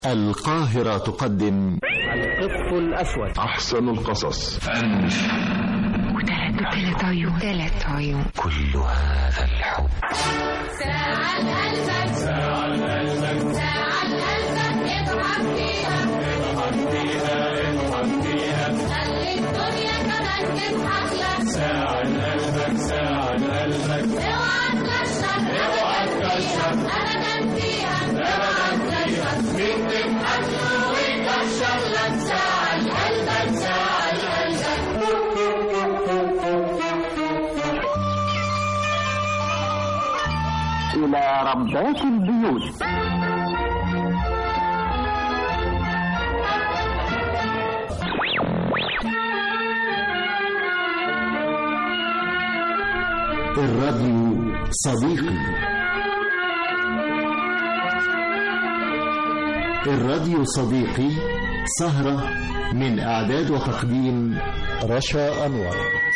القاهرة تقدم القط الأسود أحسن القصص وثلاث وثلاث عيون ثلاث عيون كل هذا الحب ساعة قلبك ساعة قلبك ساعة قلبك اضحك فيها اضحك فيها اضحك فيها خلي الدنيا كمان تضحك لك ساعة قلبك ساعة قلبك اوعى تكشر اوعى تكشر ابدا فيها اوعى تكشر مين تضحك له ويكشر لك ساعة قلبك ساعة قلبك إلى ربات البيوت الراديو صديقي الراديو صديقي سهرة من إعداد وتقديم رشا أنور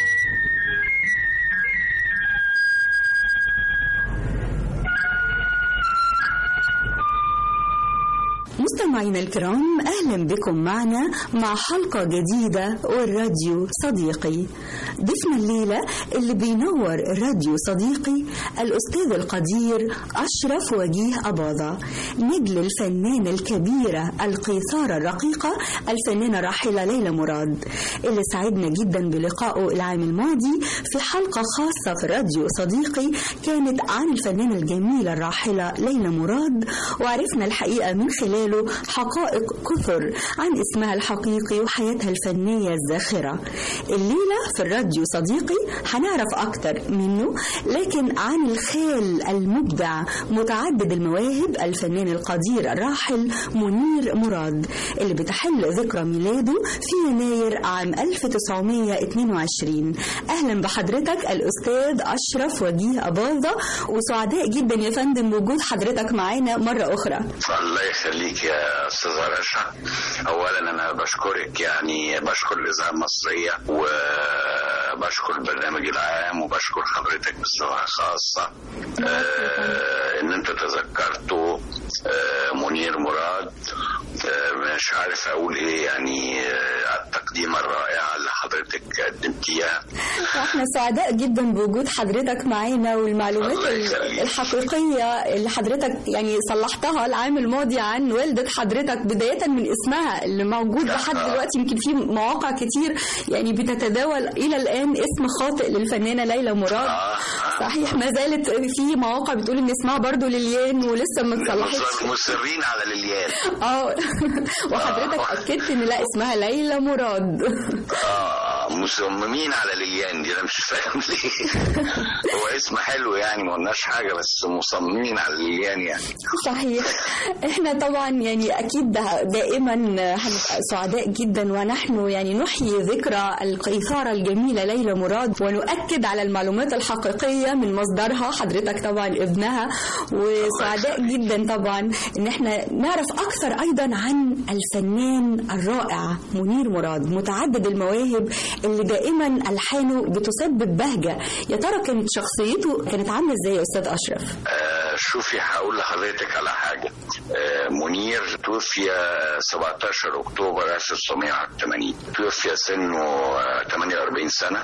مستمعينا الكرام اهلا بكم معنا مع حلقه جديده والراديو صديقي ضيفنا الليله اللي بينور الراديو صديقي الاستاذ القدير اشرف وجيه اباظه نجل الفنانه الكبيره القيثاره الرقيقه الفنانه الراحله ليلى مراد اللي سعدنا جدا بلقائه العام الماضي في حلقه خاصه في الراديو صديقي كانت عن الفنانه الجميله الراحله ليلى مراد وعرفنا الحقيقه من خلاله حقائق كثر عن اسمها الحقيقي وحياتها الفنية الزاخرة الليلة في الراديو صديقي هنعرف أكتر منه لكن عن الخال المبدع متعدد المواهب الفنان القدير الراحل منير مراد اللي بتحل ذكرى ميلاده في يناير عام 1922 أهلا بحضرتك الأستاذ أشرف وجيه أباظة وسعداء جدا يا فندم بوجود حضرتك معانا مرة أخرى الله يخليك يا استاذه رشا اولا انا بشكرك يعني بشكر الاذاعه المصريه وبشكر البرنامج العام وبشكر حضرتك بصفه خاصه آه ان انتوا تذكرتوا آه منير مراد آه مش عارف اقول ايه يعني آه على التقديمه الرائعه اللي حضرتك قدمتيها احنا سعداء جدا بوجود حضرتك معانا والمعلومات الله يخليك. الحقيقية اللي حضرتك يعني صلحتها العام الماضي عن والدة حضرتك بداية من اسمها اللي موجود لحد دلوقتي يمكن في مواقع كتير يعني بتتداول إلى الآن اسم خاطئ للفنانة ليلى مراد آه. صحيح ما زالت في مواقع بتقول ان اسمها برضو لليان ولسه ما اتصلحتش مصر- مصرين على لليان اه وحضرتك اكدت ان لا اسمها ليلى مراد اه مصممين على ليليان دي انا مش فاهم ليه هو اسم حلو يعني ما قلناش حاجه بس مصممين على ليليان يعني صحيح احنا طبعا يعني اكيد ده- دائما هنبقى سعداء جدا ونحن يعني نحيي ذكرى القيثاره الجميله ليلى مراد ونؤكد على المعلومات الحقيقيه من مصدرها حضرتك طبعا ابنها وسعداء جدا طبعا ان احنا نعرف اكثر ايضا عن الفنان الرائع منير مراد متعدد المواهب اللي دائما الحانه بتسبب بهجه يا ترى كانت شخصيته كانت عامله ازاي يا استاذ اشرف آه شوفي هقول لحضرتك على حاجه آه منير توفي 17 اكتوبر 1981 توفي سنه آه 48 سنه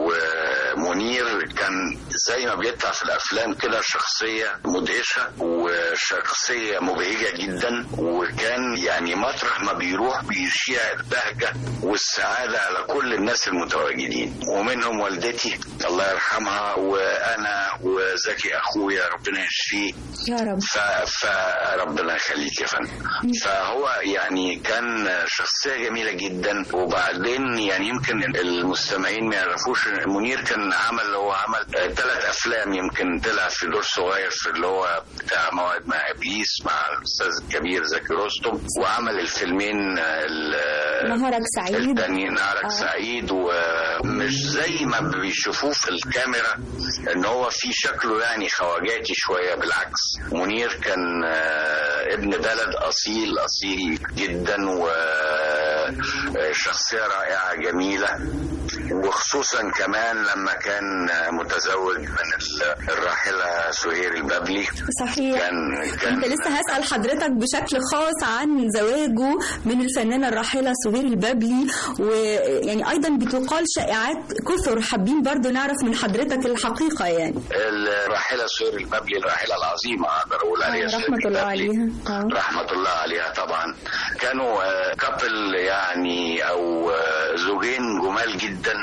ومنير كان زي ما بيطلع في الافلام كده شخصيه مدهشه وشخصيه مبهجه جدا وكان يعني مطرح ما بيروح بيشيع البهجه والسعاده على كل الناس المتواجدين ومنهم والدتي الله يرحمها وانا وزكي اخويا ربنا يشفيه يا رب ف... فربنا يخليك يا فندم فهو يعني كان شخصية جميلة جدا وبعدين يعني يمكن المستمعين ما يعرفوش إن منير كان عمل هو عمل ثلاث أفلام يمكن طلع في دور صغير في اللي هو بتاع موعد مع إبليس مع الأستاذ الكبير زكي رستم وعمل الفيلمين ال- نهارك سعيد التاني نهارك آه. سعيد ومش زي ما بيشوفوه في الكاميرا ان هو في شكله يعني خواجاتي شويه بالعكس منير كان آه، ابن بلد اصيل اصيل جدا و آه، شخصية رائعة جميلة وخصوصا كمان لما كان آه، متزوج من ال- الراحلة سهير البابلي صحيح كان كان كنت لسه هسأل حضرتك بشكل خاص عن زواجه من الفنانة الراحلة سهير البابلي ويعني أيضا بتقال شائعات كثر حابين برضو نعرف من حضرتك الحقيقة يعني الراحلة سهير البابلي الراحلة العظيمة أقدر أقول عليها آه، سهير رحمة الله البابلي. عليها. آه. رحمة الله عليها طبعا كانوا كابل يعني أو آه، زوجين جمال جدا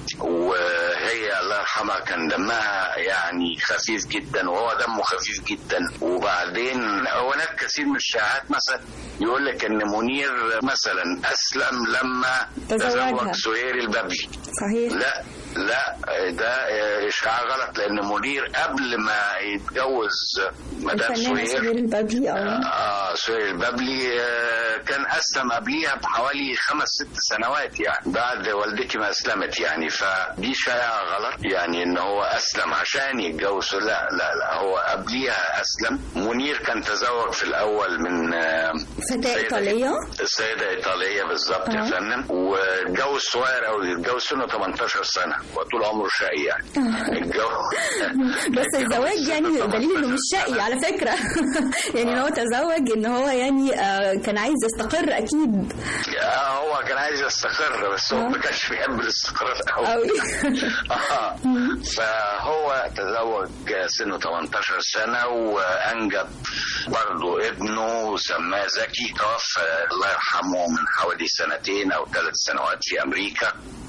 وهي الله يرحمها كان دمها يعني خفيف جدا وهو دمه خفيف جدا وبعدين هناك كثير من الشائعات مثلا يقول لك ان منير مثلا اسلم لما تزوجها. تزوج سهير البابلي صحيح لا لا ده اشاعه غلط لان منير قبل ما يتجوز مدام الفنانة سهير سهير البابلي اه اه سهير البابلي آه، كان اسلم قبليها بحوالي خمس ست سنوات يعني بعد والدتي ما اسلمت يعني فدي شائعه غلط يعني ان هو اسلم عشان يتجوز لا لا لا هو قبليها اسلم منير كان تزوج في الاول من آه، فتاة سيدة- إيطالية السيدة إيطالية بالظبط يا آه. فندم واتجوز صغير أوي اتجوز سنه 18 سنة وطول عمره شقي يعني اتجوز بس الزواج يعني دليل انه مش شقي على فكره يعني ان هو تزوج ان هو يعني آه، كان عايز يستقر اكيد آه هو كان عايز يستقر بس هو ما كانش بيحب الاستقرار قوي قوي آه. فهو تزوج سنه 18 سنة وأنجب برضه ابنه وسماه زكي توفى الله يرحمه من حوالي سنتين أو ثلاث سنوات في أمريكا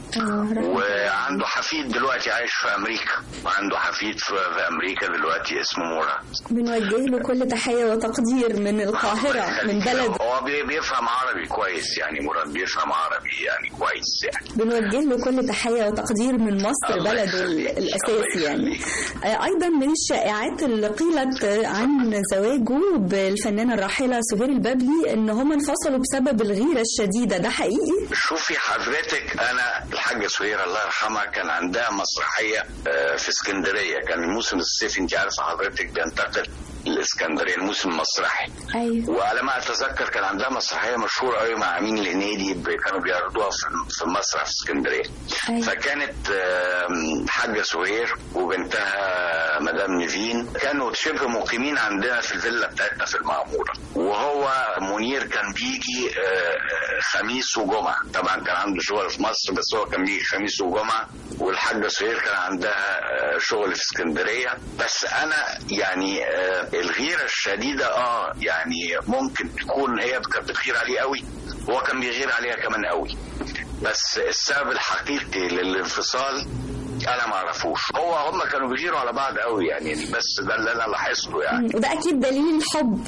وعنده حفيد دلوقتي عايش في أمريكا وعنده حفيد في في أمريكا دلوقتي اسمه مورا بنوجه له كل تحيه وتقدير من القاهره من بلد هو بي- بيفهم عربي كويس يعني مراد بيفهم عربي يعني كويس يعني بنوجه له كل تحيه وتقدير من مصر الله بلده يخليك. الاساسي الله يعني يخليك. آه، ايضا من الشائعات اللي قيلت عن زواجه بالفنانه الراحله سهير البابلي ان هم انفصلوا بسبب الغيره الشديده ده حقيقي شوفي حضرتك انا الحاجه سهيره الله يرحمها كان عندها مسرحيه آه، في اسكندريه كان الموسم الصيفي انت عارفه حضرتك بينتقل الاسكندريه الموسم المسرحي ايوه وعلى ما اتذكر كان عندها مسرحيه مشهوره قوي مع امين الهنيدي ب- كانوا بيعرضوها في في المسرح في اسكندريه أيوة. فكانت آم، حاجه سهير وبنتها مدام نيفين كانوا شبه مقيمين عندنا في الفيلا بتاعتنا في المعموره وهو منير كان بيجي آه، خميس وجمعه طبعا كان عنده شغل في مصر بس هو كان بيجي خميس وجمعه والحاجه سهير كان عندها آه، شغل في اسكندريه بس انا يعني آه، الغيره الشديده اه يعني ممكن تكون هي كانت بتغير عليه قوي هو كان بيغير عليها كمان قوي بس السبب الحقيقي للانفصال انا ما اعرفوش هو هم كانوا بيغيروا على بعض قوي يعني بس ده اللي انا لاحظته يعني وده اكيد دليل الحب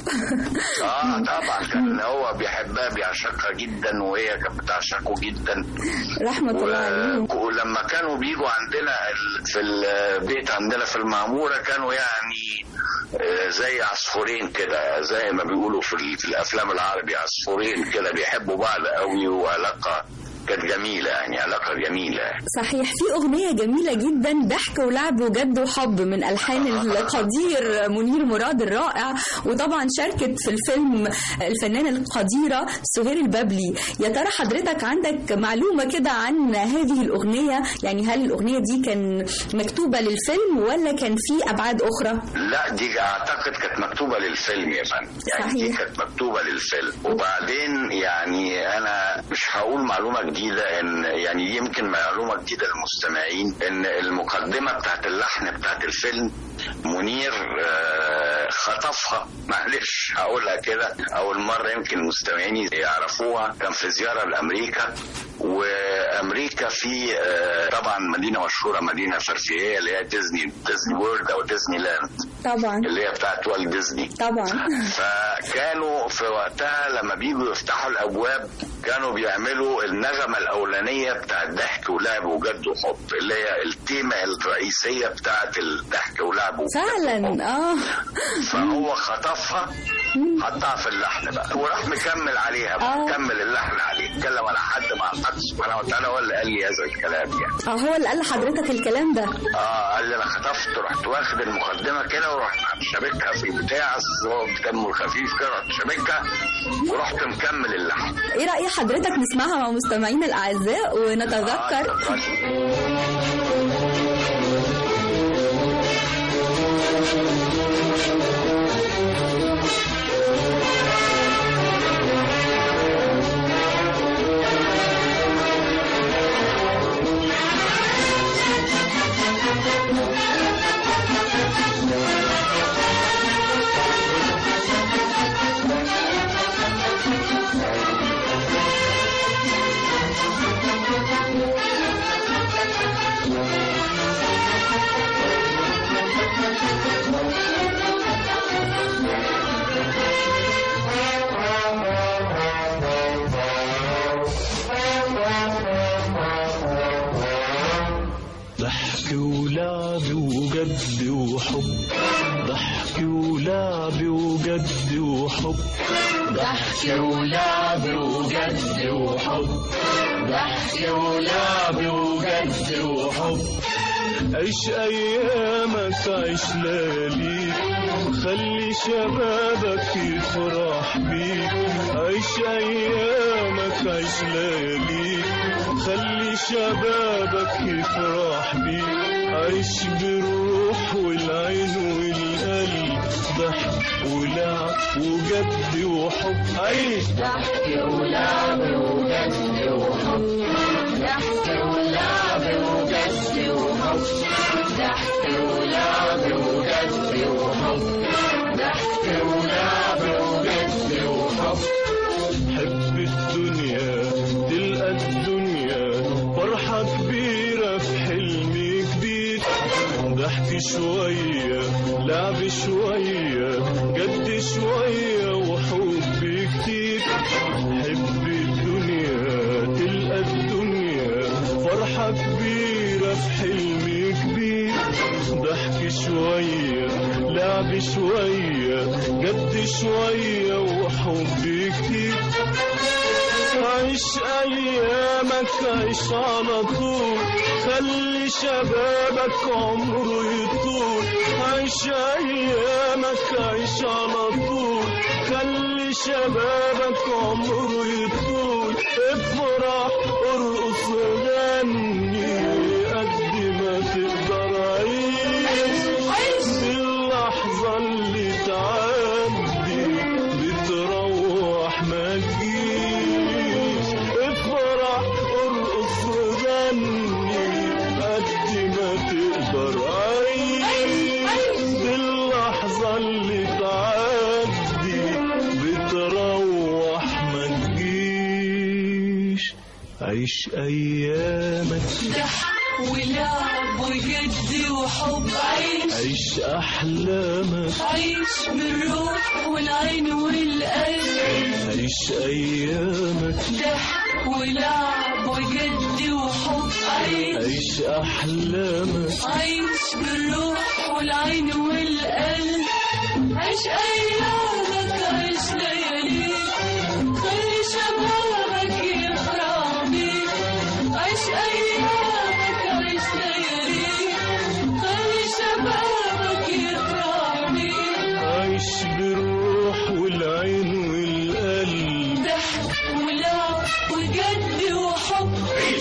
اه طبعا كان هو بيحبها بيعشقها جدا وهي كانت بتعشقه جدا رحمه الله عليه و- ولما كانوا بيجوا عندنا ال- في البيت عندنا في المعمورة كانوا يعني آه، زي عصفورين كده زي ما بيقولوا في, ال- في الأفلام العربي عصفورين كده بيحبوا بعض قوي وعلاقة كانت جميلة يعني علاقة جميلة صحيح في أغنية جميلة جدا ضحك ولعب وجد وحب من ألحان القدير منير مراد الرائع وطبعا شاركت في الفيلم الفنانة القديرة سهير البابلي يا ترى حضرتك عندك معلومة كده عن هذه الأغنية يعني هل الأغنية دي كان مكتوبة للفيلم ولا كان في أبعاد أخرى لا دي اعتقد كانت مكتوبه للفيلم يا فندم يعني دي صحيح. كانت مكتوبه للفيلم وبعدين يعني انا مش هقول معلومه جديده ان يعني يمكن معلومه جديده للمستمعين ان المقدمه بتاعت اللحن بتاعت الفيلم منير آه، خطفها معلش هقولها كده اول مره يمكن المستمعين يعرفوها كان في زياره لامريكا وامريكا في آه، طبعا مدينه مشهوره مدينه فرفيهيه اللي هي ديزني ديزني وورد او ديزني لاند طبعا اللي هي بتاعت والت ديزني طبعا فكانوا في وقتها لما بيجوا يفتحوا الابواب كانوا بيعملوا النغمه الاولانيه بتاعت ضحك ولعب وجد وحب اللي هي التيمه الرئيسيه بتاعت الضحك ولعب وجد وحب. فعلا اه فهو خطفها مم. حطها في اللحن بقى وراح مكمل عليها آه. بقى كمل اللحن عليه اتكلم على حد مع الحق سبحانه وتعالى هو اللي قال لي هذا الكلام يعني اه هو اللي قال لحضرتك الكلام ده اه قال لي انا خطفت رحت واخد المقدمه كده ورحت شابكها في البتاع أصل هو دمه خفيف كده رحت شابكها ورحت مكمل اللحن ايه رأي حضرتك نسمعها مع مستمعينا الأعزاء ونتذكر آه، ضحك ولعب وجد وحب ضحك ولعب وجد وحب ضحك ولعب وجد وحب ضحك ولعب وجد وحب عيش ايامك عيش لياليك خلي شبابك يفرح بيك عيش ايامك عيش لياليك خلي شبابك يفرح بيك عيش بالروح والعين والقلب ضحك ولعب وجد وحب عيش ضحك ولعب وجد وحب ضحك ولعب وجد وحب ضحك ولعب وجد وحب ضحك ولعب وجد وحب حب الدنيا تلقى الدنيا فرحة كبيرة في حلم جديد ضحك شوية لعب شوية جد شوية وحب كتير حب الدنيا تلقى الدنيا فرحة كبيرة في حلم كبير ضحك شوية لعب شوية جد شوية وحب كتير عيش أيامك عيش على طول خلي شبابك عمره يطول عيش أيامك عيش على طول خلي شبابك عمره يطول افرح ارقص غني قد ما تقدر عيش عيش اللحظة اللي تعدي بتروح ما تجيش افرح ارقص غني قد ما تقدر عيش اللحظة اللي تعدي بتروح ما تجيش عيش ايامك ضحك ولعب وجد وحب عيش عيش احلامك عيش بالروح والعين والقلب عيش ايامك ضحك ولعب وجد وحب عيش عيش احلامك عيش بالروح والعين والقلب عيش ايامك عيش لياليك خلي شبابك يفرح بيك عيش ايامك عيش لياليك خلي شبابك يفرح بيك عيش بالروح والعين والقلب ضحك ولعب وجد وحب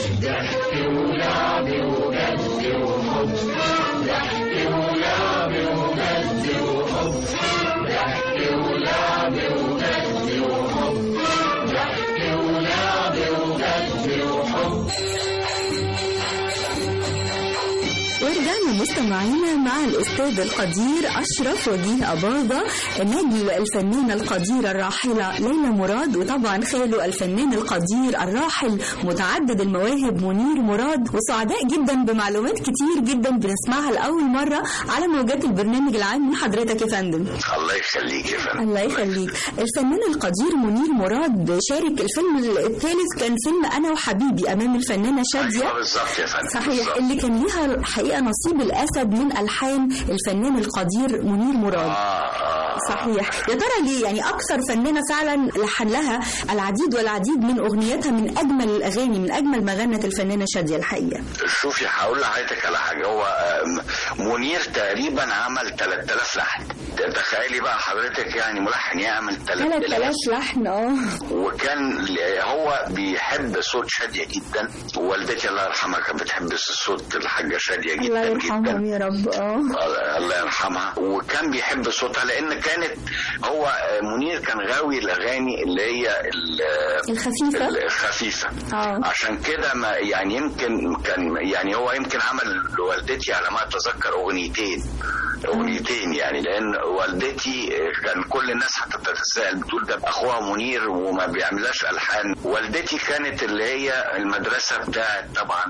ورجعنا مستمعينا مع الأستاذ القدير أشرف وجيه أباظة نجل الفنانة القديرة الراحلة ليلى مراد وطبعا خاله الفنان القدير الراحل متعدد المواهب منير مراد وسعداء جدا بمعلومات كتير جدا بنسمعها لأول مرة على موجات البرنامج العام من حضرتك يا فندم الله يخليك يا فندم الله يخليك الفنان القدير منير مراد شارك الفيلم الثالث كان فيلم أنا وحبيبي أمام الفنانة شادية أيوة بالظبط يا فندم صحيح بالظبط. اللي كان ليها الحقيقة نصيب الأسد من ألحان الفنان القدير منير مراد آه آه صحيح يا ترى ليه يعني اكثر فنانه فعلا لحن لها العديد والعديد من اغنياتها من اجمل الاغاني من اجمل ما غنت الفنانه شاديه الحقيقه شوفي هقول لحضرتك على حاجه هو آم، منير تقريبا عمل 3000 لحن تخيلي بقى حضرتك يعني ملحن يعمل 3000 3000 لحن اه وكان ل- هو بيحب صوت شاديه جدا ووالدتي الله يرحمها كانت بتحب صوت الحاجه شاديه جدا الله جدا يرحمهم يا رب اه الله يرحمها وكان بيحب صوتها لان كانت هو منير كان غاوي الاغاني اللي هي ال- الخفيفه الخفيفه اه عشان كده ما يعني يمكن كان يعني هو يمكن عمل لوالدتي على ما اتذكر اغنيتين اغنيتين يعني لان والدتي كان كل الناس هتتساءل بتقول ده اخوها منير وما بيعملهاش الحان والدتي كانت اللي هي المدرسه بتاعت طبعا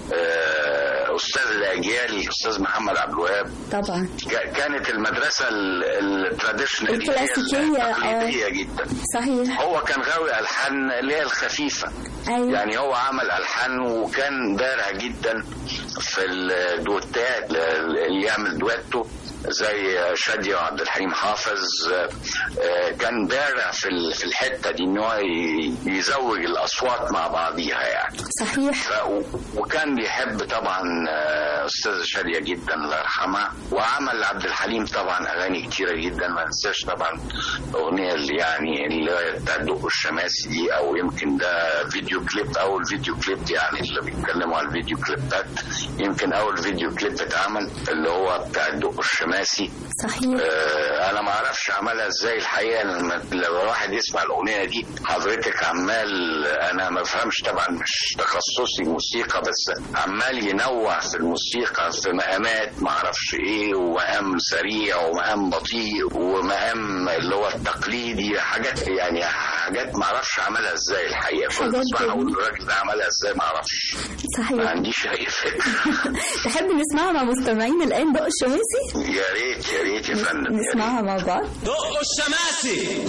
آه، استاذ الاجيال الاستاذ محمد عبد الوهاب طبعا كا- كانت المدرسه التراديشنال الكلاسيكية، آه. تقليديه جدا صحيح هو كان غاوي الحان اللي هي الخفيفه ايوه يعني هو عمل الحان وكان بارع جدا في الدوتات اللي يعمل دويتو زي شادية وعبد الحليم حافظ آه، كان بارع في ال- في الحته دي ان هو ي- يزوج الاصوات مع بعضيها يعني صحيح ف- و- وكان بيحب طبعا آه، استاذه شاديه جدا الله يرحمها وعمل عبد الحليم طبعا اغاني كتيره جدا ما ننساش طبعا الاغنيه اللي يعني اللي هي بتاع الدق الشماسي دي او يمكن ده فيديو كليب اول فيديو كليب يعني اللي بيتكلموا على الفيديو كليبات يمكن اول فيديو كليب اتعمل اللي هو بتاع الدق الشماسي صحيح آه، انا ما اعرفش عملها ازاي الحقيقه لما لما الواحد يسمع الاغنيه دي حضرتك عمال انا ما بفهمش طبعا مش تخصصي موسيقى بس عمال ينوع في الموسيقى في مقامات ما اعرفش ايه ومقام سريع ومقام بطيء ومقام اللي هو التقليدي حاجات يعني حاجات ما اعرفش عملها ازاي الحقيقه كنت حاجات بسمعها جميلة. اقول الراجل ده عملها ازاي ما اعرفش ما صحيح عنديش اي فكره تحب نسمعها مع مستمعينا الان دق الشماسي يا ريت يا ريت يا فندم يا ريت. نسمعها مع بعض دقوا الشماسي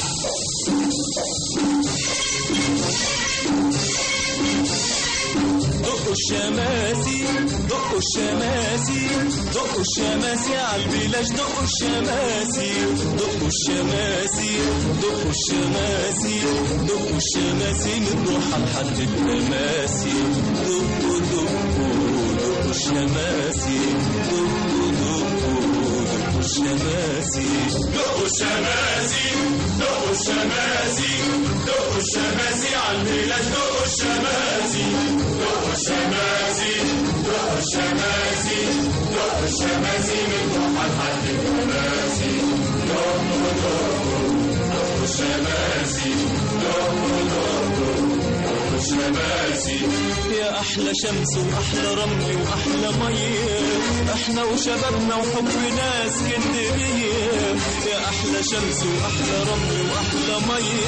دقوا الشماسي دقوا الشماسي دقوا الشماسي على البلاش دقوا الشماسي دقوا الشماسي دقوا الشماسي دقوا الشماسي نروح لحد التماسي دقوا دقوا دقوا الشماسي دقوا دقوا دقوا الشماسي دقوا الشماسي دقوا الشماسي دقوا الشماسي على البلاد دقوا الشماسي دقوا الشماسي دقوا الشماسي دقوا الشماسي من ضحى لحد التماسي دقوا دقوا دقوا الشماسي دقوا دقوا دقوا الشماسي يا احلى شمس واحلى رمل واحلى ميه احنا وشبابنا وحبنا اسكندريه يا احلى شمس واحلى رمل واحلى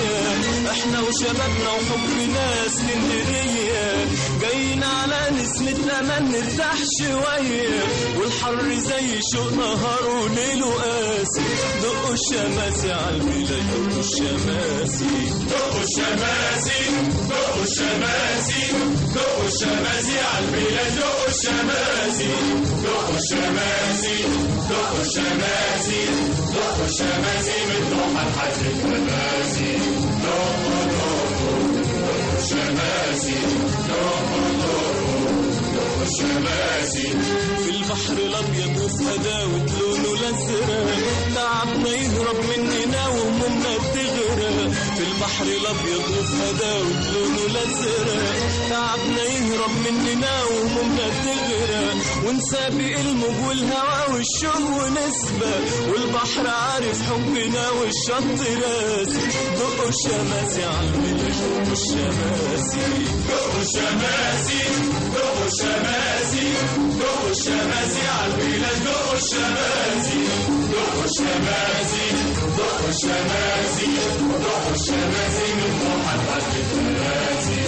ميه احنا وشبابنا وحبنا اسكندريه جايين على نسمة امل نرتاح شويه والحر زي شوق نهار وليل وقاسي دقوا الشماسي على البلاد دقوا الشماسي دقوا الشماسي دقوا الشماسي دقوا الشماسي على البلاد دقوا الشماسي دقوا الشماسي دقوا الشماسي دقوا الشماسي من ضحى لحد التماسي دقوا دقوا دقوا الشماسي دقوا دقوا دقوا الشماسي في البحر الابيض وفي هداوة لونه الازرق تعبنا يهرب مننا وهمومنا بتغرق في البحر الابيض وفي هداوة لونه الازرق تعبنا يهرب مننا وهمومنا بتغرق ونسابق الموج والهوا والشوق ونسبة والبحر عارف حبنا والشط راسي دقوا الشماسي على البلاد دقوا الشماسي دقوا الشماسي دقوا الشماسي دقوا الشماسي على البلاد دقوا الشماسي دقوا الشماسي دقوا الشماسي دقوا الشماسي من ضحى لحد التماسي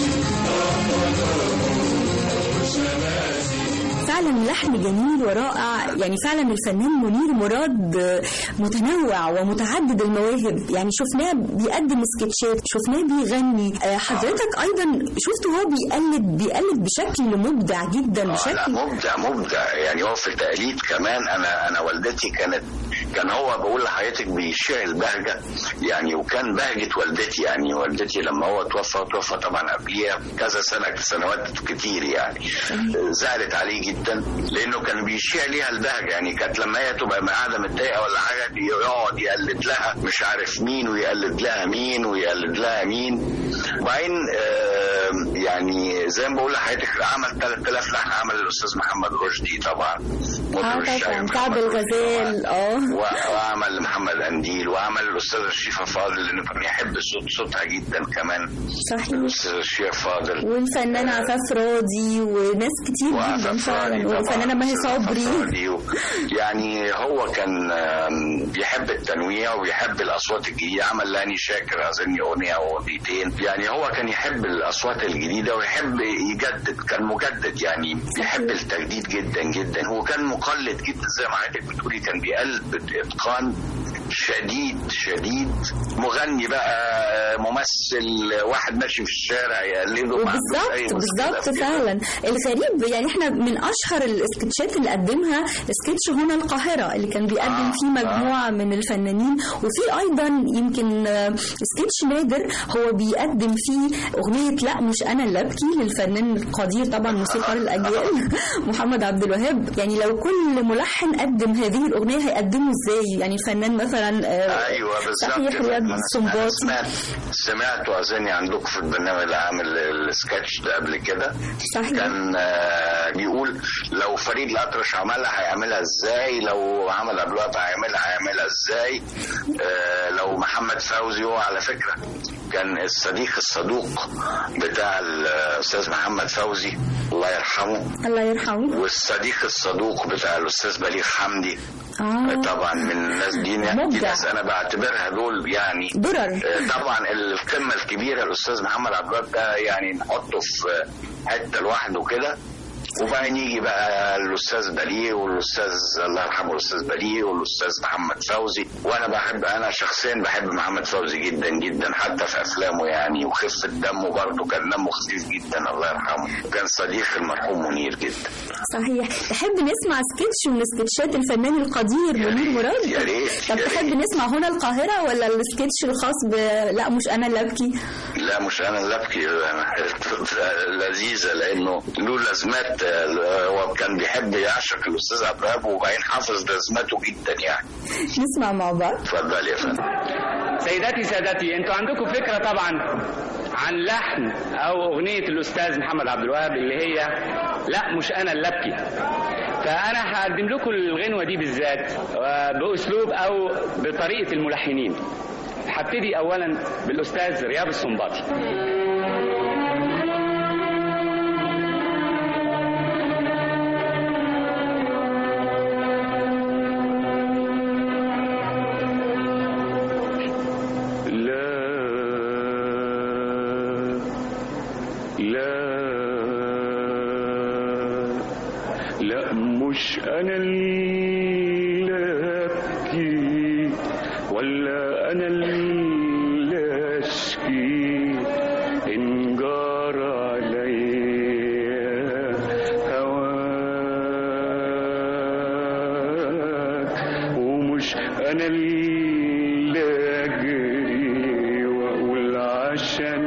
دقوا دقوا دقوا الشماسي فعلا لحن جميل ورائع يعني فعلا الفنان منير مراد آه، متنوع ومتعدد المواهب يعني شفناه بيقدم سكتشات شفناه بيغني آه، حضرتك ايضا شفته هو بيقلد بيقلد بشكل مبدع جدا آه لا بشكل مبدع مبدع يعني هو في التقليد كمان انا انا والدتي كانت كان هو بقول لحضرتك بيشعل بهجه يعني وكان بهجه والدتي يعني والدتي لما هو توفى توفى طبعا قبليها كذا سنه سنوات كتير يعني زعلت عليه جدا لانه كان بيشيع ليها البهجه يعني كانت لما هي تبقى قاعده متضايقه ولا حاجه يقعد يقلد لها مش عارف مين ويقلد لها مين ويقلد لها مين وبعدين آه، يعني زي ما بقول لحضرتك عمل 3000 لحن عمل الاستاذ محمد رشدي طبعا مطرب اه الشعبي طبعا محمد كعب رشدي الغزال اه و- وعمل محمد قنديل وعمل الاستاذ الشيخ فاضل لانه كان يحب صوت صوتها جدا كمان صحيح الاستاذ الشيخ فاضل والفنان عفاف راضي وناس كتير جدا وعفاف فعلا راضي طبعاً، وفنانه ماهي أستاذ صبري عفاف راضي و- يعني هو كان آم، بيحب التنويع وبيحب الاصوات الجديده عمل لاني شاكر اظن اغنيه او اغنيتين يعني هو كان يحب الاصوات الجديده ويحب يجدد كان مجدد يعني بيحب التجديد جدا جدا هو كان مقلد جدا زي ما حضرتك بتقولي كان بيقلد باتقان شديد شديد مغني بقى ممثل واحد ماشي في الشارع يقلده ما عندوش أي وبالظبط مشكلة بالظبط في كده. فعلا الغريب يعني احنا من اشهر السكتشات اللي قدمها سكتش هنا القاهره اللي كان بيقدم آه، فيه مجموعه من الفنانين وفي ايضا يمكن آه، سكتش نادر هو بيقدم فيه اغنيه لا مش انا اللي ابكي للفنان القدير طبعا موسيقار الاجيال محمد عبد الوهاب يعني لو كل ملحن قدم هذه الاغنيه هيقدمه ازاي يعني الفنان مثلا آه، ايوه بالظبط صحيح كده. رياض أنا سنباطي سمعت سمعت اظني عندكم في البرنامج اللي عامل السكتش ده قبل كده صحيح كان آه، بيقول لو فريد الأطرش عملها هيعملها ازاي لو عمل قبل وقت هيعملها هيعملها ازاي آه، لو محمد فوزي هو على فكرة كان الصديق الصدوق بتاع الأستاذ محمد فوزي الله يرحمه الله يرحمه والصديق الصدوق بتاع الأستاذ بليغ حمدي اه طبعا من الناس دي, دي مبدع. ناس انا بعتبرها دول يعني درر آه، طبعا القمه الكبيره الاستاذ محمد عبد الوهاب ده يعني نحطه في حته لوحده كده وبعدين يجي بقى الاستاذ بليغ والاستاذ الله يرحمه الاستاذ بليغ والاستاذ محمد فوزي وانا بحب انا شخصيا بحب محمد فوزي جدا جدا حتى في افلامه يعني وخفه دمه برضه كان دمه خفيف جدا الله يرحمه كان صديق المرحوم منير جدا صحيح تحب نسمع سكتش من سكتشات الفنان القدير يا منير ريت، مراد يا ريت، طب يا تحب ريت. نسمع هنا القاهرة ولا السكتش الخاص ب لا مش أنا اللي أبكي لا مش انا اللي ابكي لذيذه لانه له لازمات آه، هو كان بيحب يعشق الاستاذ عبد الوهاب وبعدين حافظ لازماته جدا يعني نسمع مع بعض اتفضل يا فندم سيداتي سادتي انتوا عندكم فكره طبعا عن لحن او اغنيه الاستاذ محمد عبد الوهاب اللي هي لا مش انا اللي ابكي فانا هقدم لكم الغنوه دي بالذات آه، باسلوب او بطريقه الملحنين هبتدي اولا بالاستاذ رياض السنباطي لا لا مش انا اللي ابكي ولا انا اللي اشكي ان جار عليا هواك ومش انا اللي اجري واقول عشان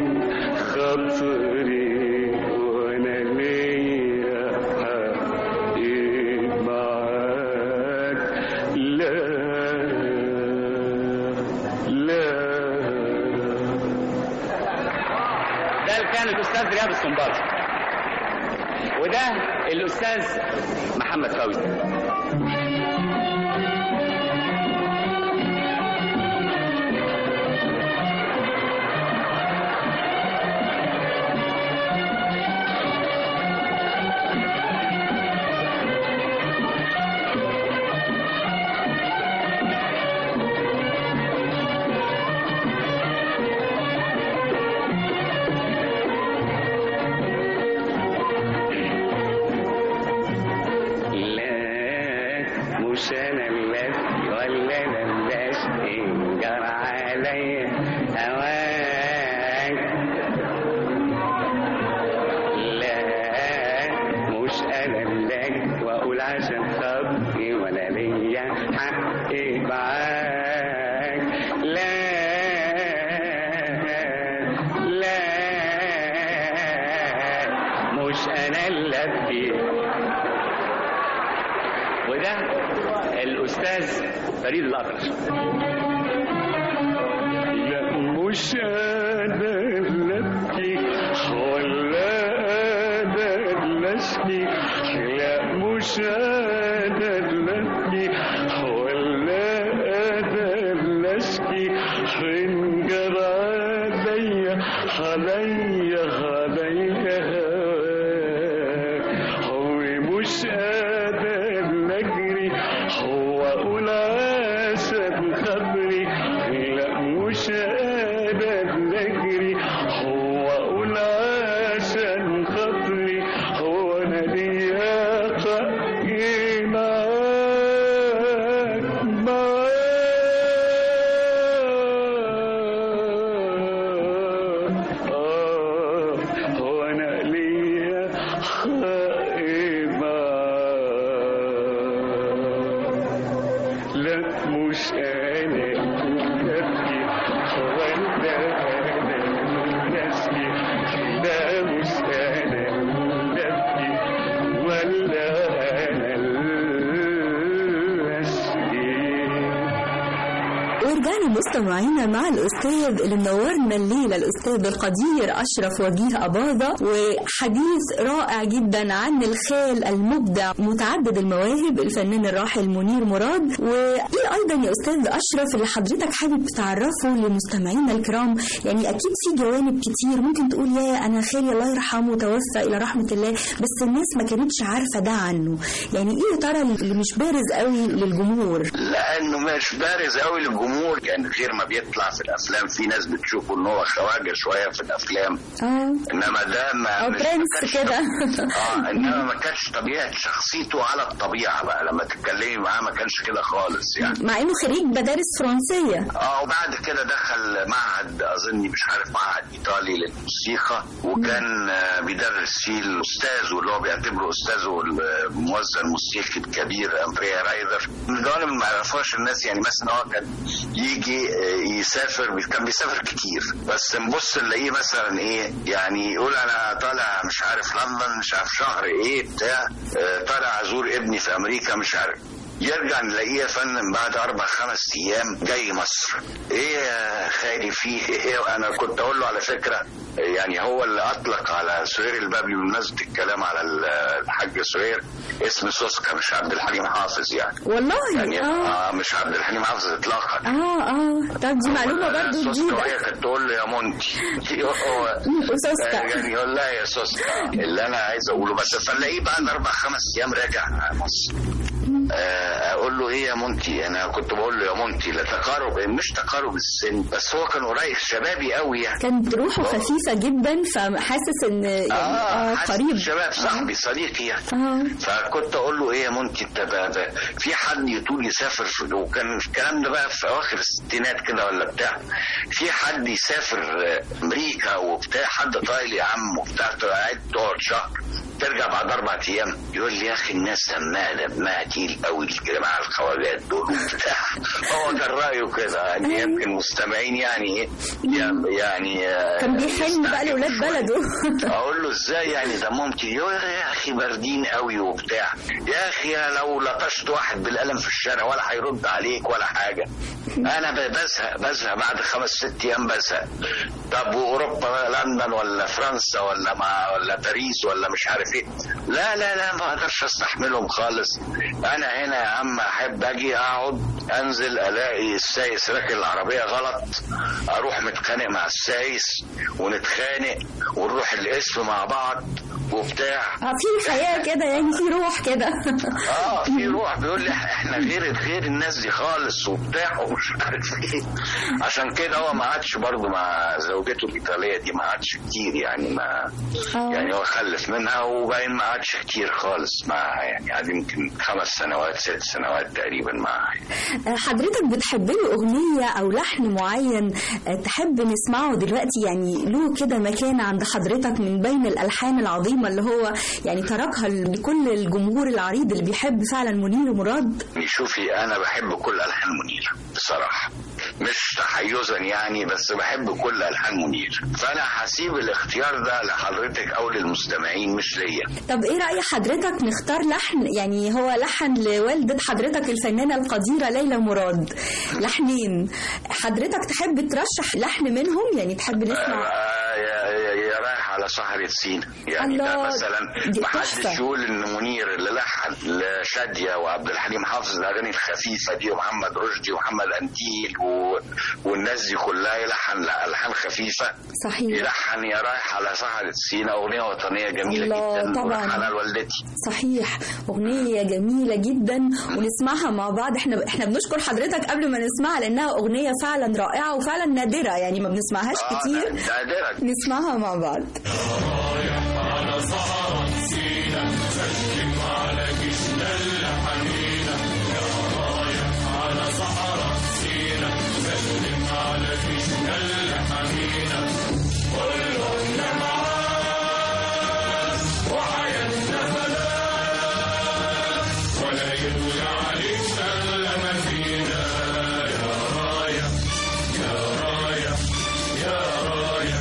خاطري وانا ليا حق معاك لا لا ده اللي كان الاستاذ رياض السنباطي وده الاستاذ محمد فوزي لا مش انا اللي ولا بلاش انجر عليا هواك لا مش انا اللي واقول عشان خاطري ولا ليا حق انا اللي ابكي وده الاستاذ فريد الاطرش لا مش انا اللي ابكي ولا انا اللي اشكي لا مش انا اللي ابكي ولا انا اللي اشكي فين جرى عليا عليا عليا هو مش قادر نجري هو اقول عشان خاطري لا مش قادر نجري هو اقول عشان خاطري هو انا ليا حق معاك معاك آه هو انا ليا حق معاك لا مش انا اللي ابكي ولا انا اللي اشكي لا مش انا اللي ابكي ولا انا اللي اشكي ورجعنا مستمعينا مع الأستاذ اللي منورنا الليلة الأستاذ القدير أشرف وجيه أباظة وحديث رائع جدا عن الخال المبدع متعدد المواهب الفنان الراحل منير مراد وإيه أيضا يا أستاذ أشرف اللي حضرتك حابب تعرفه لمستمعينا الكرام يعني أكيد في جوانب كتير ممكن تقول يا أنا خالي الله يرحمه توفى إلى رحمة الله بس الناس ما كانتش عارفة ده عنه يعني إيه يا ترى اللي مش بارز قوي للجمهور لانه مش بارز قوي للجمهور يعني غير ما بيطلع في الافلام في ناس بتشوفه ان هو خواجه شويه في الافلام اه انما ده ما أو مش- برنس ما كانش كده. اه انما ما كانش طبيعه شخصيته على الطبيعه بقى لما تتكلمي معاه ما كانش كده خالص يعني مع انه خريج مدارس فرنسيه اه وبعد كده دخل معهد اظني مش عارف معهد ايطالي للموسيقى وكان آه، بيدرس فيه الاستاذ واللي هو بيعتبره استاذه الموزع الموسيقي الكبير اندريا رايدر من الجوانب اللي ما يعرفوهاش الناس يعني مثلا هو كان يجي آه، يسافر كان بيسافر كتير بس نبص نلاقيه مثلا ايه يعني يقول انا طالع مش عارف لندن مش عارف شهر ايه بتاع آه، طالع ازور ابني في امريكا مش عارف يرجع نلاقيه يا فندم بعد اربع خمس ايام جاي مصر ايه يا خالي فيه ايه انا كنت اقول له على فكره يعني هو اللي اطلق على سهير البابلي بمناسبه الكلام على ال- الحاج سهير اسم سوسكا مش عبد الحليم حافظ يعني والله يعني اه آه مش عبد الحليم حافظ اطلاقا اه اه طب دي معلومه برضو سوسكا جديده وهي كانت تقول له يا مونتي هو وسوسكا. يعني يقول لها يا سوسكا اللي انا عايز اقوله بس فنلاقيه بعد اربع خمس ايام راجع مصر آه، اقول له ايه يا مونتي انا كنت بقول له يا مونتي لا تقارب مش تقارب السن بس هو كان قريب شبابي قوي يعني كانت روحه خفيفه جدا فحاسس ان يعني اه اه حاسس قريب شباب صاحبي صديقي يعني اه فكنت اقول له ايه يا مونتي انت بقى ده في حد يطول يسافر في وكان الكلام ده بقى في اواخر الستينات كده ولا بتاع في حد يسافر آه، امريكا وبتاع حد طايل يا عم وبتاع قاعد تقعد شهر ترجع بعد اربع ايام يقول لي يا اخي الناس دمها دمها تقيل قوي الجماعه الخواجات دول وبتاع هو كان رايه كده يعني يمكن مستمعين يعني ايه يعني آه، كان بيحن بقى لاولاد بلده اقول له ازاي يعني ده ممكن يقول يا اخي باردين قوي وبتاع يا اخي لو لطشت واحد بالقلم في الشارع ولا هيرد عليك ولا حاجه انا ب- بزهق بزهق بعد خمس ست ايام بزهق طب واوروبا لندن ولا فرنسا ولا ما ولا باريس ولا مش عارف ايه لا لا لا ما اقدرش استحملهم خالص انا هنا يا عم احب اجي اقعد انزل الاقي السايس راكن العربيه غلط اروح متخانق مع السايس ونتخانق ونروح القسم مع بعض وبتاع اه في حياه كده يعني في روح كده اه في روح بيقول لي احنا غير غير الناس دي خالص وبتاع ومش عارف ايه عشان كده هو ما عادش برضه مع زوجته الايطاليه دي ما عادش كتير يعني ما آه. يعني هو خلف منها وباين ما عادش كتير خالص معاها يعني قعد يمكن خمس سنوات ست سنوات تقريبا معاها آه، حضرتك بتحب له اغنيه او لحن معين آه، تحب نسمعه دلوقتي يعني له كده مكان عند حضرتك من بين الالحان العظيمه اللي هو يعني تركها لكل الجمهور العريض اللي بيحب فعلا منير ومراد شوفي انا بحب كل الحان منير بصراحه مش تحيزا يعني بس بحب كل الحان منير فانا هسيب الاختيار ده لحضرتك او للمستمعين مش ليا طب ايه راي حضرتك نختار لحن يعني هو لحن لوالده حضرتك الفنانه القديره ليلى مراد لحنين حضرتك تحب ترشح لحن منهم يعني تحب نسمع آه، يا يا- يا رايح على سهرة سين يعني الله، ده مثلا دي محدش تحفة. يقول ان منير اللي لحن لشادية وعبد الحليم حافظ الاغاني الخفيفة دي ومحمد رشدي ومحمد انتيل و... والناس دي كلها يلحن الحان خفيفة صحيح يلحن يا رايح على سهرة سين اغنية وطنية جميلة الله، جدا طبعاً. ولحنها لوالدتي صحيح أغنية جميلة جدا ونسمعها مع بعض احنا احنا بنشكر حضرتك قبل ما نسمعها لأنها أغنية فعلا رائعة وفعلا نادرة يعني ما بنسمعهاش آه، كتير نادرة نسمعها مع بعض على صحراء سينا سلم على جيشنا الحمينا يا رايح على صحراء سينا سلم على جيشنا الحمينا كلنا معاك وحياتنا فلاح ولا يدوي عليك الا ما فينا يا رايح يا رايح يا رايح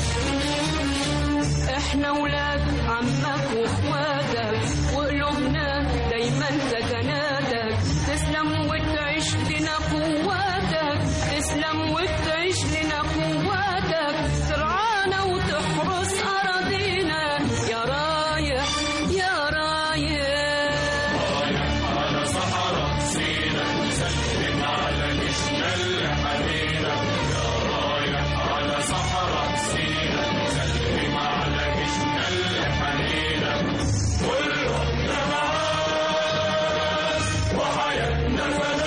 احنا ولاد عمك واخواتك وقلوبنا دايما سكناتك تسلم وتعيش لنا قواتك تسلم وتعيش لنا قواتك ترعانا وتحرس اراضينا يا رايح يا رايح على صحراء سينا سلم على جيشنا الحنينة يا رايح على صحراء سينا سلم على جيشنا الحنينة كلهم معاك وحياتنا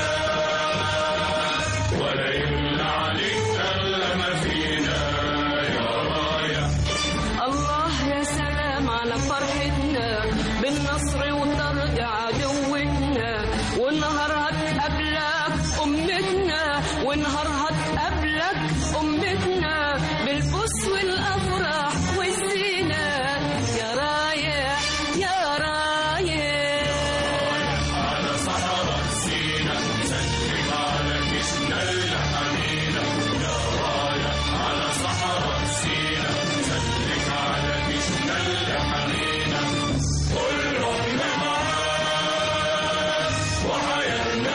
فلاح ولا يملى عليك الا ما فينا يا رايح الله يا سلام على فرحتنا بالنصر وطرد عدوتنا والنهار هتقابلك أمتنا والنهار هتقابلك أمتنا بالبوس والأفراح والزينة يا رايح يا رايح على صحراء سينا سلم على جيشنا الحنينة يا رايح على صحراء سينا سلم على جيشنا الحنينة كلهم معاك وحياتنا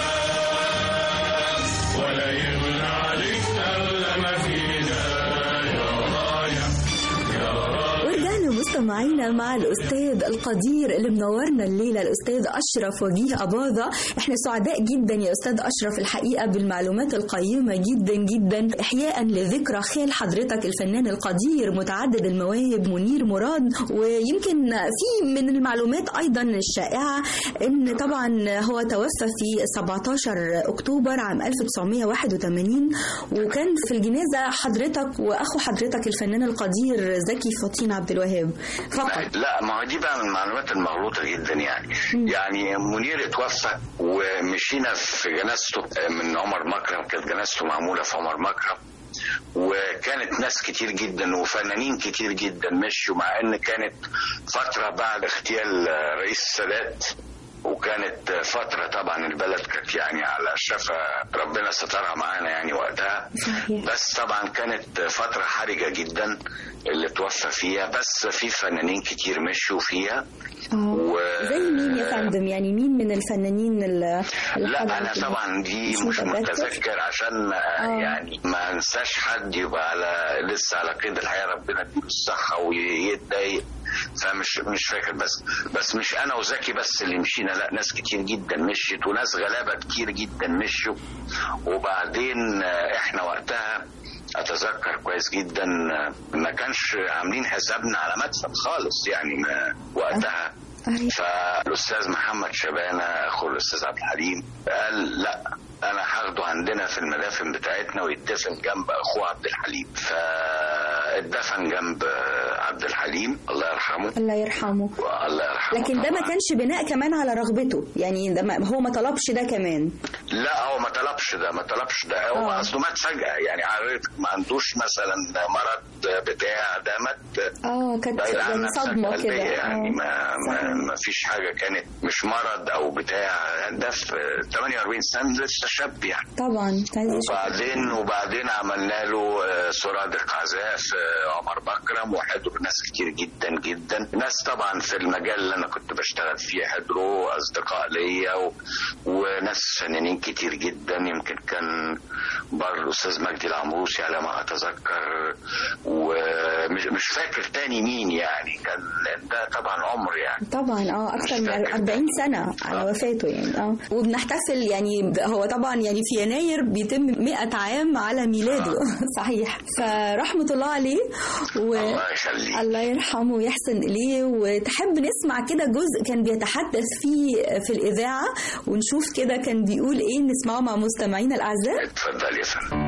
فلاح ولا يغلى عليك الا ما فينا يا رايح يا رايح ورجعنا مستمعينا مع الأستاذ القدير اللي منورنا الليلة الأستاذ أشرف وجيه أباظة احنا سعداء جدا يا أستاذ أشرف الحقيقة بالمعلومات القيمة جدا جدا إحياء لذكرى خال حضرتك الفنان القدير متعدد المواهب منير مراد ويمكن في من المعلومات أيضا الشائعة إن طبعا هو توفى في 17 أكتوبر عام 1981 وكان في الجنازة حضرتك وأخو حضرتك الفنان القدير زكي فطين عبد الوهاب فقط لا ما هو دي بقى من المعلومات المغلوطة جدا يعني يعني منير اتوفى ومشينا في جنازته من عمر مكرم كانت جنازته معمولة في عمر مكرم وكانت ناس كتير جدا وفنانين كتير جدا مشوا مع ان كانت فترة بعد اغتيال رئيس السادات وكانت فترة طبعا البلد كانت يعني على شفا ربنا سترها معانا يعني وقتها صحيح. بس طبعا كانت فترة حرجة جدا اللي توفى فيها بس في فنانين كتير مشوا فيها و... زي مين يا فندم يعني مين من الفنانين اللي اللي لا حضروا انا في- طبعا دي مش مش متذكر؟ متذكر عشان آه. يعني ما انساش حد يبقى على لسه على قيد الحياه ربنا يديله الصحه ويتضايق فمش مش فاكر بس بس مش انا وزكي بس اللي مشينا لا ناس كتير جدا مشيت وناس غلابه كتير جدا مشوا وبعدين آه، احنا وقتها اتذكر كويس جدا آه، ما كانش عاملين حسابنا على مدفن خالص يعني ما وقتها أيوة. فالاستاذ محمد شبانه اخو الاستاذ عبد الحليم قال لا انا هاخده عندنا في المدافن بتاعتنا ويدفن جنب اخوه عبد الحليم فاتدفن جنب عبد الحليم الله يرحمه الله يرحمه الله يرحمه لكن ده ما طبعاً. كانش بناء كمان على رغبته يعني ده ما هو ما طلبش ده كمان لا هو ما طلبش ده ما طلبش ده هو آه. اصله مات فجأة يعني عارف ما عندوش مثلا مرض بتاع ده مات اه كانت بعيد عن يعني نفسك صدمه قلبية كده يعني آه. ما, ما, ما فيش حاجة كانت مش مرض أو بتاع ده في 48 سنة لسه شاب يعني طبعا عايز أشوف. وبعدين وبعدين عملنا له آه، سرادق عزاء في عمر بكرم وحضروا ناس كتير جدا جدا ناس طبعا في المجال اللي انا كنت بشتغل فيه حضروا اصدقاء ليا و... وناس فنانين كتير جدا يمكن كان بر الاستاذ مجدي العمروسي على ما اتذكر ومش مش فاكر تاني مين يعني كان ده طبعا عمر يعني طبعا اه اكثر من 40 سنه على وفاته يعني اه وبنحتفل يعني هو طبعا يعني في يناير بيتم 100 عام على ميلاده صحيح فرحمه الله عليه و... الله يخليك الله يرحمه ويحسن اليه وتحب نسمع كده جزء كان بيتحدث فيه في الاذاعه ونشوف كده كان بيقول ايه نسمعه مع مستمعينا الاعزاء اتفضل يا فندم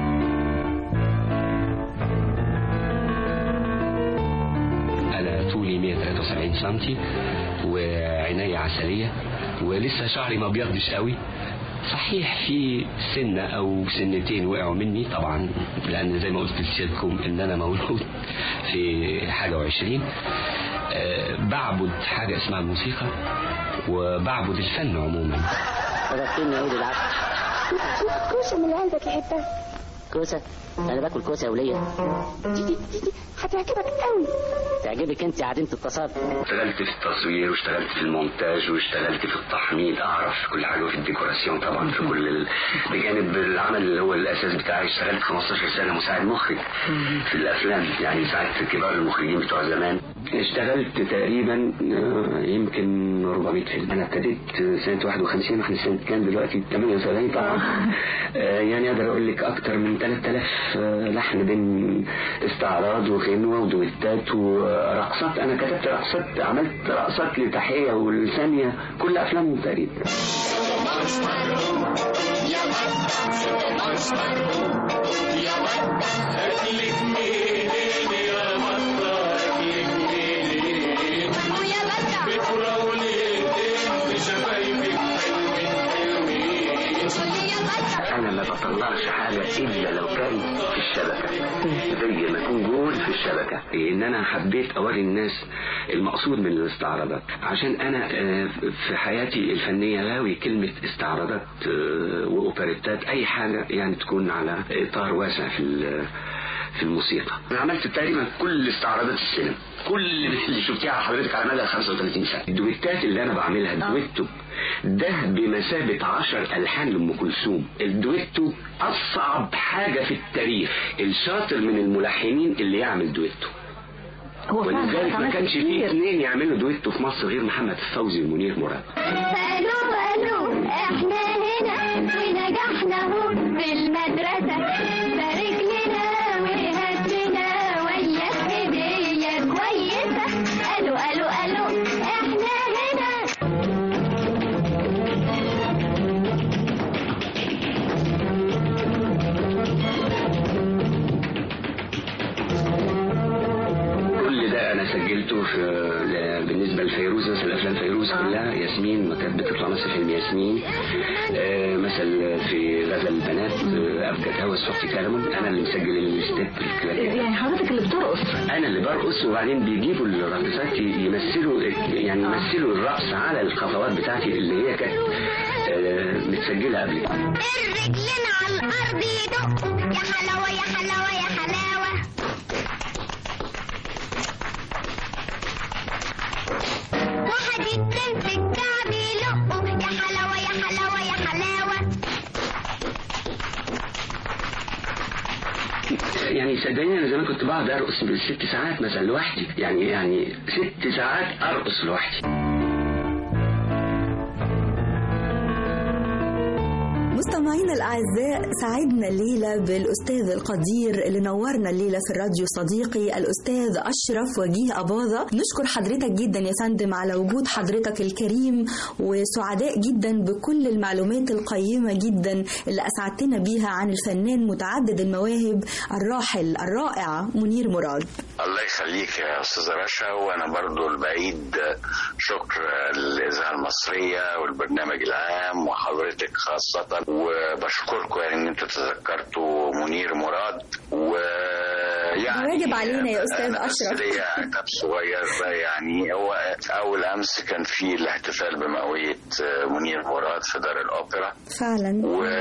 أنا طولي 173 سنتي وعيني عسلية ولسه شعري ما بيضش قوي صحيح في سنة أو سنتين وقعوا مني طبعا لأن زي ما قلت لسيادكم إن أنا مولود في حاجة وعشرين أه بعبد حاجة اسمها الموسيقى وبعبد الفن عموما فكرتني عيد العسل كوسة من اللي عندك يحبها كوسة أنا باكل كوسة يا ولية دي دي دي, دي هتعجبك قوي تعجبك أنت عديمة التصرف اشتغلت في التصوير واشتغلت في المونتاج واشتغلت في التحميض اعرف كل حاجه وفي الديكوراسيون طبعا في كل ال... بجانب العمل اللي هو الاساس بتاعي اشتغلت 15 سنه مساعد مخرج في الافلام يعني ساعدت كبار المخرجين بتوع زمان اشتغلت تقريبا آه، يمكن 400 فيلم انا ابتديت سنه 51 واحنا سنه كام دلوقتي 78 طبعا آه، يعني اقدر اقول لك اكتر من 3000 آه، لحن بين استعراض وغنوه ودويتات ورقصات انا كتبت رقصات عملت رقصات لتحيه والثانيه كل افلامهم تقريبا انا ما بطلعش حاجه الا لو كان في الشبكه زي ما يكون جول في الشبكه ان انا حبيت اوري الناس المقصود من الاستعراضات عشان انا آه، في حياتي الفنيه غاوي كلمه استعراضات آه، واوبريتات اي حاجه يعني تكون على اطار واسع في ال- في الموسيقى انا عملت تقريبا كل استعراضات السينما كل اللي شفتيها على حضرتك على مدى 35 سنه الدويتات اللي انا بعملها الدويتو ده بمثابة عشر ألحان لأم كلثوم الدويتو أصعب حاجة في التاريخ الشاطر من الملحنين اللي يعمل دويتو هو فعلا ولذلك ما عملت كانش فيه كتير. اثنين يعملوا دويتو في مصر غير محمد الفوزي ومنير مراد الو الو احنا هنا ونجحنا اهو في المدرسة بارك لنا وهات لنا وياك هدية كويسة الو الو الو احنا هنا كل ده انا سجلته في ل- بالنسبه لفيروز مثلا افلام فيروز كلها ياسمين ما كانت بتطلع مثلا فيلم ياسمين آه مثلا في غزل البنات آه، ابجد هوس صوتي كلامهم انا اللي مسجل الستيب الكلام يعني حضرتك اللي بترقص انا اللي برقص وبعدين بيجيبوا الراقصات يمثلوا يعني يمثلوا الرقص على الخطوات بتاعتي اللي هي كانت آه، متسجله قبل كده الرجلين على الارض يدقوا يا حلاوة يا حلاوة يا حلاوة واحد اتنين في الكعب يلقوا يا حلاوة يا حلاوة يا حلاوة يعني صدقني انا زمان كنت بقعد ارقص بالست ساعات مثلا لوحدي يعني يعني ست ساعات ارقص لوحدي مستمعينا الأعزاء سعدنا الليلة بالأستاذ القدير اللي نورنا الليلة في الراديو صديقي الأستاذ أشرف وجيه أباظة نشكر حضرتك جدا يا فندم على وجود حضرتك الكريم وسعداء جدا بكل المعلومات القيمة جدا اللي أسعدتنا بيها عن الفنان متعدد المواهب الراحل الرائع منير مراد الله يخليك يا استاذ رشا وانا برضو البعيد شكر للاذاعه المصريه والبرنامج العام وحضرتك خاصه وبشكركم يعني ان انتوا تذكرتوا منير مراد و يعني واجب علينا يا أستاذ أنا بس أشرف. ليا عتاب صغير ده يعني هو أول أمس كان في الاحتفال بمئوية آه، منير مراد في دار الأوبرا فعلا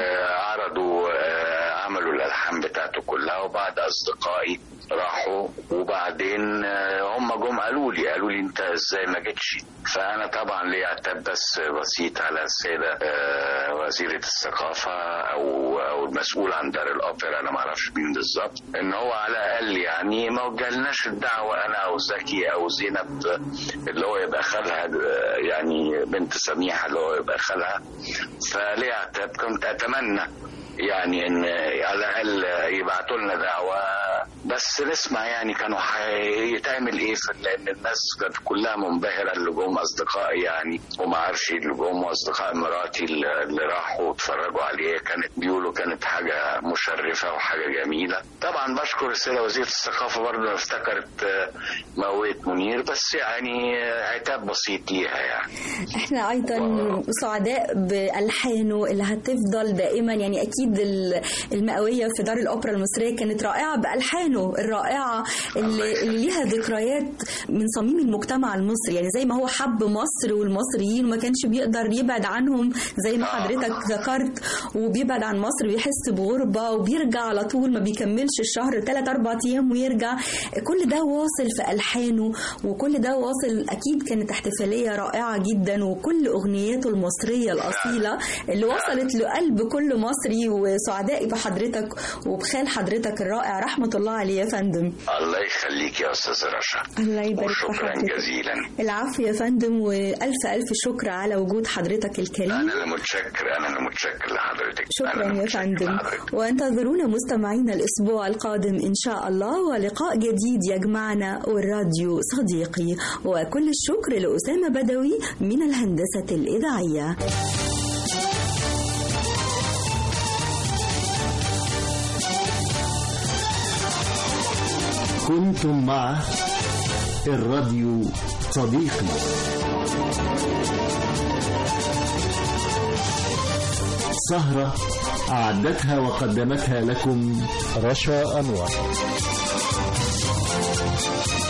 وعرضوا آه، عملوا الألحان بتاعته كلها وبعد أصدقائي راحوا وبعدين آه، هم جم قالوا لي قالوا لي انت ازاي ما جيتش فانا طبعا ليا عتاب بس بسيط على السيده آه، وزيره الثقافه او او المسؤول عن دار الاوبرا انا ما اعرفش مين بالظبط ان هو على الاقل يعني ما وجهلناش الدعوه انا او زكي او زينب اللي هو يبقى خالها آه، يعني بنت سميحه اللي هو يبقى خالها فليا عتاب كنت اتمنى يعني ان على الاقل يبعتوا لنا دعوه بس نسمع يعني كانوا هيتعمل ايه في لان الناس كانت كلها منبهره اللي جم اصدقائي يعني وما اعرفش اللي جم واصدقاء مراتي اللي اللي راحوا واتفرجوا عليه كانت بيقولوا كانت حاجه مشرفه وحاجه جميله طبعا بشكر السيده وزيره الثقافه برضه إنها افتكرت آه، مئويه منير بس يعني آه، عتاب بسيط ليها يعني احنا ايضا سعداء بالحانه اللي هتفضل دائما يعني اكيد ال- المئويه في دار الاوبرا المصريه كانت رائعه بالحانه الرائعه اللي, اللي ليها ذكريات من صميم المجتمع المصري يعني زي ما هو حب مصر والمصريين وما كانش بيقدر يبعد عنهم زي ما حضرتك ذكرت وبيبعد عن مصر ويحس بغربه وبيرجع على طول ما بيكملش الشهر ثلاث اربع ايام ويرجع كل ده واصل في الحانه وكل ده واصل اكيد كانت احتفاليه رائعه جدا وكل اغنياته المصريه الاصيله اللي وصلت لقلب كل مصري وسعداء بحضرتك وبخال حضرتك الرائع رحمه الله عليه يا فندم الله يخليك يا استاذ رشا الله يبارك في وشكرا حضرتك جزيلا العفو يا فندم والف الف شكر على وجود حضرتك الكريم انا اللي متشكر انا اللي متشكر لحضرتك أنا شكرا اللي يا متشكر فندم لحضرتك. وانتظرونا مستمعينا الأسبوع القادم إن شاء الله ولقاء جديد يجمعنا والراديو صديقي وكل الشكر لأسامة بدوي من الهندسة الإذاعية كنتم مع الراديو صديقي سهرة أعدتها وقدمتها لكم رشا أنور